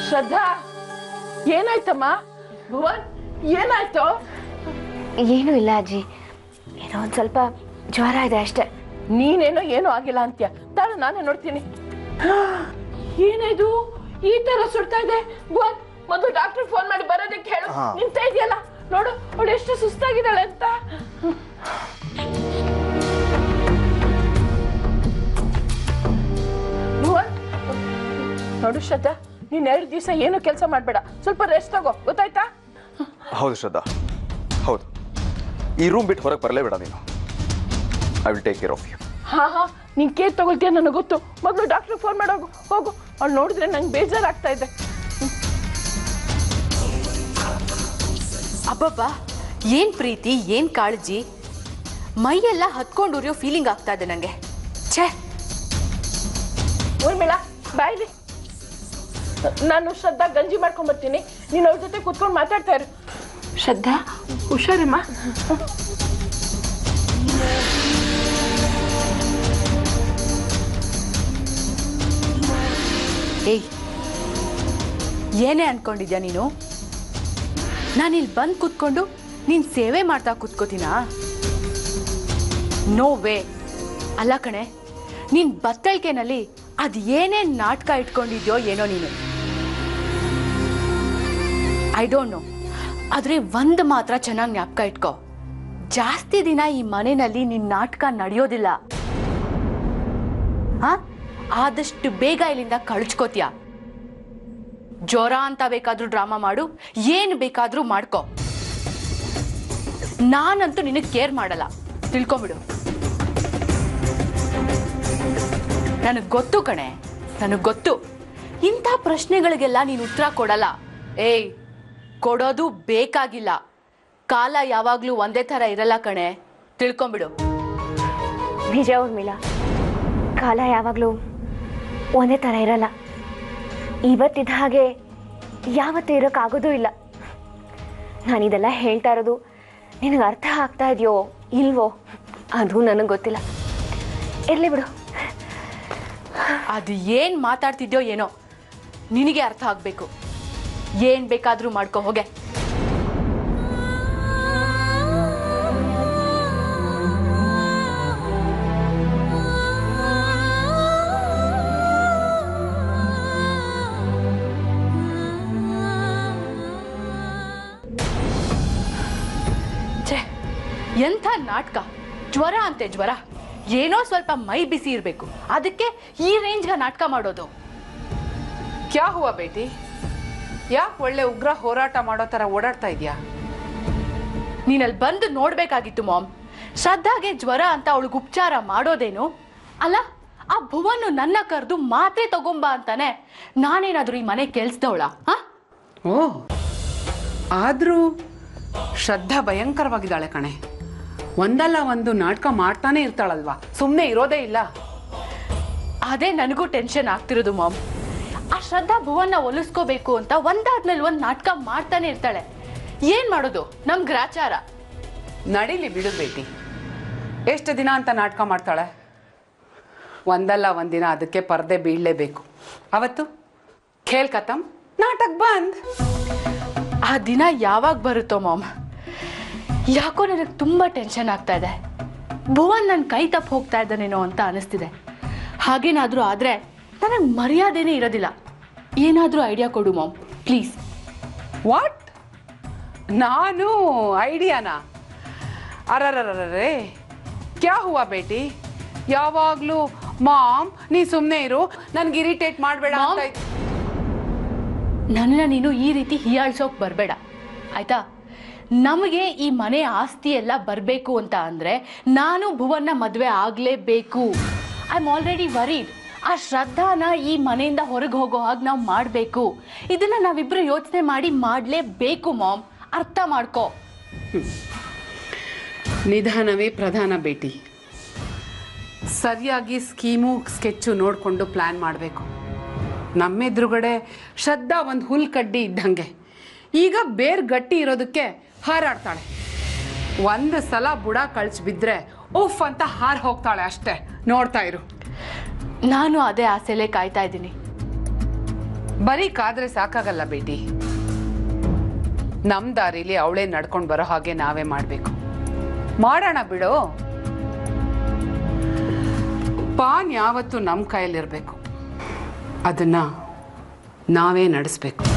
ಶ್ರದ್ಧಾ ಏನಾಯ್ತಮ್ಮ ಭುವನ್ ಏನಾಯ್ತು ಏನೂ ಇಲ್ಲ ಅಜ್ಜಿ ಏನೋ ಒಂದು ಸ್ವಲ್ಪ ಜ್ವರ ಇದೆ ಅಷ್ಟೇ ನೀನೇನೋ ಏನೂ ಆಗಿಲ್ಲ ಅಂತ್ಯ ತಾಳು ನಾನೇ ನೋಡ್ತೀನಿ ಏನಿದು ಈ ತರ ಸುಡ್ತಾ ಇದೆ ಭುವನ್ ಮೊದಲು ಡಾಕ್ಟರ್ ಫೋನ್ ಮಾಡಿ ಬರೋದಕ್ಕೆ ಹೇಳು ಹಾ. ನಿಂತ ಇದೆಯಲ್ಲ ನೋಡು ಅವಳು ಎಷ್ಟು ಸುಸ್ತಾಗಿದ್ದಾಳೆ ಅಂತ ಭುವನ್ ನೋಡು ಶ್ರದ್ಧಾ ನೀನ್ ಎರಡು ದಿವಸ ಏನು ಕೆಲಸ ಮಾಡ್ಬೇಡ ಸ್ವಲ್ಪ ರೆಸ್ಟ್ ತಗೋ ಗೊತ್ತಾಯ್ತಾ ಹೌದು ಶ್ರದ್ಧಾ ಹೌದು ಈ ರೂಮ್ ಬಿಟ್ಟು ಹೊರಗೆ ಬರಲೇಬೇಡ ನೀನು I will take care of you ಹಾ ಹಾ ನೀನ್ ಕೇರ್ ತಗೊಳ್ತೀಯ ನನಗೆ ಗೊತ್ತು ಮೊದಲು ಡಾಕ್ಟರ್ ಫೋನ್ ಮಾಡೋಗು ಹೋಗು ಅವ್ಳು ನೋಡಿದ್ರೆ ನಂಗೆ ಬೇಜಾರಾಗ್ತಾ ಇದೆ ಅಬ್ಬಬ್ಬಾ ಏನ್ ಪ್ರೀತಿ ಏನ್ ಕಾಳಜಿ ಮೈಯೆಲ್ಲ ಹತ್ಕೊಂಡು ಉರಿಯೋ ಫೀಲಿಂಗ್ ಆಗ್ತಾ ಇದೆ ನಂಗೆ ಛೇ ಊರ್ಮಿಳ ಬಾಯ್ಲಿ ನಾನು ಶ್ರದ್ಧಾ ಗಂಜಿ ಮಾಡ್ಕೊಂಡ್ ಬರ್ತೀನಿ ನೀನು ಅವ್ರ ಜೊತೆ ಕೂತ್ಕೊಂಡು ಮಾತಾಡ್ತಾ ಇರು ಶ್ರದ್ಧಾ ಹುಷಾರಮ್ಮ ಏಯ್ ಏನೇ ಅನ್ಕೊಂಡಿದ್ಯಾ ನೀನು ನಾನಿಲ್ಲಿ ಬಂದು ಕೂತ್ಕೊಂಡು ನೀನ್ ಸೇವೆ ಮಾಡ್ತಾ ಕೂತ್ಕೋತೀನಾ ನೋ ವೇ ಅಲ್ಲ ಕಣೆ ನೀನ್ ಬತ್ತಳಿಕೆನಲ್ಲಿ ಅದ್ ಏನೇನ್ ನಾಟಕ ಇಟ್ಕೊಂಡಿದ್ಯೋ ಏನೋ ನೀನು ಐ ಡೋಂಟ್ ನೋ ಆದ್ರೆ ಒಂದು ಮಾತ್ರ ಚೆನ್ನಾಗಿ ಜ್ಞಾಪಕ ಇಟ್ಕೋ ಜಾಸ್ತಿ ದಿನ ಈ ಮನೆಯಲ್ಲಿ ನಿನ್ ನಾಟಕ ನಡೆಯೋದಿಲ್ಲ ಹಾ ಆದಷ್ಟು ಬೇಗ ಇಲ್ಲಿಂದ ಕಳ್ಚ್ಕೋತೀಯ ಜ್ವರ ಅಂತ ಬೇಕಾದ್ರೂ ಡ್ರಾಮಾ ಮಾಡು ಏನ್ ಬೇಕಾದ್ರೂ ಮಾಡ್ಕೋ ನಾನಂತೂ ನಿನಗೆ ಕೇರ್ ಮಾಡಲ್ಲ ತಿಳ್ಕೊಂಬಿಡು ನನಗ್ ಗೊತ್ತು ಕಣೆ ನನಗ್ ಗೊತ್ತು ಇಂಥ ಪ್ರಶ್ನೆಗಳಿಗೆಲ್ಲ ನೀನು ಉತ್ತರ ಕೊಡಲ್ಲ ಏಯ್ ಕೊಡೋದು ಬೇಕಾಗಿಲ್ಲ ಕಾಲ ಯಾವಾಗ್ಲೂ ಒಂದೇ ಥರ ಇರಲ್ಲ ಕಣೆ ತಿಳ್ಕೊಂಬಿಡು ನಿಜ ಊರ್ಮಿಳ ಕಾಲ ಯಾವಾಗಲೂ ಒಂದೇ ಥರ ಇರಲ್ಲ ಇವತ್ತಿದ್ದ ಹಾಗೆ ಯಾವತ್ತೂ ಇರೋಕ್ಕಾಗೋದೂ ಇಲ್ಲ ನಾನಿದೆಲ್ಲ ಹೇಳ್ತಾ ಇರೋದು ನಿನಗೆ ಅರ್ಥ ಆಗ್ತಾ ಇದೆಯೋ ಇಲ್ವೋ ಅದು ನನಗೆ ಗೊತ್ತಿಲ್ಲ ಇರಲಿ ಬಿಡು ಅದು ಏನ್ ಮಾತಾಡ್ತಿದ್ಯೋ ಏನೋ ನಿನಗೆ ಅರ್ಥ ಆಗ್ಬೇಕು ಏನ್ ಬೇಕಾದ್ರೂ ಮಾಡ್ಕೋ ಹೋಗೆ ಛೆ, ಎಂಥ ನಾಟಕ ಜ್ವರ ಅಂತೆ ಜ್ವರ ಏನೋ ಸ್ವಲ್ಪ ಮೈ ಬಿಸಿ ಇರಬೇಕು ಅದಕ್ಕೆ ಈ ರೇಂಜ್ಗೆ ನಾಟಕ ಮಾಡೋದು ಕ್ಯಾ ಹುವಾ ಬೇಟಿ ಯಾಕೆ ಒಳ್ಳೆ ಉಗ್ರ ಹೋರಾಟ ಮಾಡೋ ಥರ ಓಡಾಡ್ತಾ ಇದೆಯಾ ನೀನಲ್ಲಿ ಬಂದು ನೋಡ್ಬೇಕಾಗಿತ್ತು ಮಾಮ್ ಶ್ರದ್ಧಾಗೆ ಜ್ವರ ಅಂತ ಅವಳಿಗೆ ಉಪಚಾರ ಮಾಡೋದೇನು ಅಲ್ಲ ಆ ಭುವನ್ನು ನನ್ನ ಕರೆದು ಮಾತ್ರೆ ತಗೊಂಬ ಅಂತಾನೆ ನಾನೇನಾದ್ರೂ ಈ ಮನೆ ಕೆಲ್ಸದವಳ ಹಾ ಓ ಆದರೂ ಶ್ರದ್ಧಾ ಭಯಂಕರವಾಗಿದ್ದಾಳೆ ಕಣೆ ಒಂದಲ್ಲ ಒಂದು ನಾಟಕ ಮಾಡ್ತಾನೆ ಇರ್ತಾಳಲ್ವಾ ಸುಮ್ಮನೆ ಇರೋದೇ ಇಲ್ಲ ಅದೇ ನನಗೂ ಟೆನ್ಷನ್ ಆಗ್ತಿರೋದು ಮಾಮ್ ಆ ಶ್ರದ್ಧಾ ಭುವನ್ನ ಒಲಿಸ್ಕೋಬೇಕು ಅಂತ ಒಂದಾದ್ಮೇಲೆ ಒಂದ್ ನಾಟಕ ಮಾಡ್ತಾನೆ ಇರ್ತಾಳೆ ಏನ್ ಮಾಡೋದು ನಮ್ ಗ್ರಾಚಾರ ನಡೀಲಿ ಬಿಡು ಬೇಟಿ ಎಷ್ಟು ದಿನ ಅಂತ ನಾಟಕ ಮಾಡ್ತಾಳೆ ಒಂದಲ್ಲ ಒಂದಿನ ಅದಕ್ಕೆ ಪರದೆ ಬೀಳಲೇಬೇಕು ಅವತ್ತು ಖೇಲ್ ಖತಮ್ ನಾಟಕ ಬಂದ್ ಆ ದಿನ ಯಾವಾಗ ಬರುತ್ತೋ ಮಾಮ್ ಯಾಕೋ ನನಗೆ ತುಂಬ ಟೆನ್ಷನ್ ಆಗ್ತಾ ಇದೆ ಭುವನ್ ನನ್ನ ಕೈ ತಪ್ಪು ಹೋಗ್ತಾ ಇದ್ದಾನೇನೋ ಅಂತ ಅನಿಸ್ತಿದೆ ಹಾಗೇನಾದರೂ ಆದರೆ ನನಗೆ ಮರ್ಯಾದೆನೇ ಇರೋದಿಲ್ಲ ಏನಾದರೂ ಐಡಿಯಾ ಕೊಡು ಮಾಮ್ ಪ್ಲೀಸ್ ವಾಟ್ ನಾನು ಐಡಿಯಾನಾ ಅರರರರೇ ಕ್ಯಾ ಹುವಾ ಬೇಟಿ ಯಾವಾಗಲೂ ಮಾಮ್ ನೀ ಸುಮ್ಮನೆ ಇರು ನನ್ಗೆ ಇರಿಟೇಟ್ ಮಾಡಬೇಡ ಅಂತ ಮಾಮ್? ಇದ್- ನನ್ನನ್ನು ನೀನು ಈ ರೀತಿ ಹೀಯಾಳ್ಸೋಕೆ ಬರಬೇಡ ಆಯ್ತಾ ನಮಗೆ ಈ ಮನೆ ಆಸ್ತಿ ಎಲ್ಲ ಬರಬೇಕು ಅಂತ ಅಂದರೆ ನಾನು ಭುವನ್ನ ಮದುವೆ ಆಗಲೇಬೇಕು ಐ ಆಮ್ ಆಲ್ರೆಡಿ ವರಿಡ್ ಆ ಶ್ರದ್ಧಾನ ಈ ಮನೆಯಿಂದ ಹೊರಗೆ ಹೋಗೋ ಹಾಗೆ ನಾವು ಮಾಡಬೇಕು ಇದನ್ನ ನಾವಿಬ್ರು ಯೋಚನೆ ಮಾಡಿ ಮಾಡಲೇಬೇಕು ಮಾಮ್ ಅರ್ಥ ಮಾಡ್ಕೋ ನಿಧಾನವೇ ಪ್ರಧಾನ ಬೇಟಿ ಸರಿಯಾಗಿ ಸ್ಕೀಮು ಸ್ಕೆಚ್ಚು ನೋಡಿಕೊಂಡು ಪ್ಲ್ಯಾನ್ ಮಾಡಬೇಕು ನಮ್ಮೆದುರುಗಡೆ ಶ್ರದ್ಧಾ ಒಂದು ಹುಲ್ ಕಡ್ಡಿ ಇದ್ದಂಗೆ ಈಗ ಬೇರ್ ಗಟ್ಟಿ ಇರೋದಕ್ಕೆ ಹಾರಾಡ್ತಾಳೆ ಒಂದು ಸಲ ಬುಡ ಕಳ್ಸಿ ಬಿದ್ದರೆ ಉಫ್ ಅಂತ ಹಾರ್ ಹೋಗ್ತಾಳೆ ಅಷ್ಟೇ ನೋಡ್ತಾ ಇರು ನಾನು ಅದೇ ಆಸೆಲೇ ಕಾಯ್ತಾ ಇದ್ದೀನಿ ಬರೀ ಕಾದ್ರೆ ಸಾಕಾಗಲ್ಲ ಬೇಟಿ ನಮ್ ದಾರಿಲಿ ಅವಳೇ ನಡ್ಕೊಂಡು ಬರೋ ಹಾಗೆ ನಾವೇ ಮಾಡಬೇಕು ಮಾಡೋಣ ಬಿಡು ಪಾನ್ ಯಾವತ್ತೂ ನಮ್ಮ ಕೈಯಲ್ಲಿರಬೇಕು ಅದನ್ನ ನಾವೇ ನಡೆಸ್ಬೇಕು